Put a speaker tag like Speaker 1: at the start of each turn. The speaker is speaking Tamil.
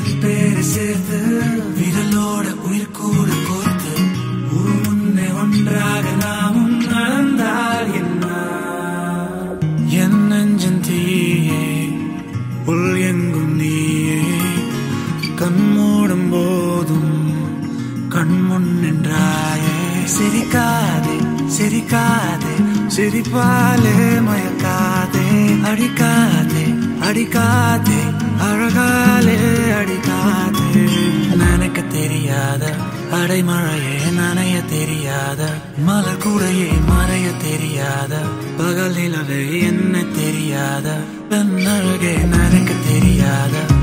Speaker 1: பேரை சேர்த்து விரலோட உயிர் கூட கோர்த்து ஒரு முன்னே ஒன்றாக நாமும் நடந்தால் என்ன என் நெஞ்சன் தீயே உள் எங்கும் நீயே கண் மூடும் போதும் கண் முன் நின்றாயே சிரிக்காதே சிரிக்காதே சிரிப்பாலே மயக்காதே அடிக்காதே அடிக்காதே அழகாலே அடிக்காதே நினைக்க தெரியாத அடைமழையே நனைய தெரியாத மலர் கூடையே மறைய தெரியாத பகல் நிலவே என்ன தெரியாத பெண் அழகே நினைக்க தெரியாத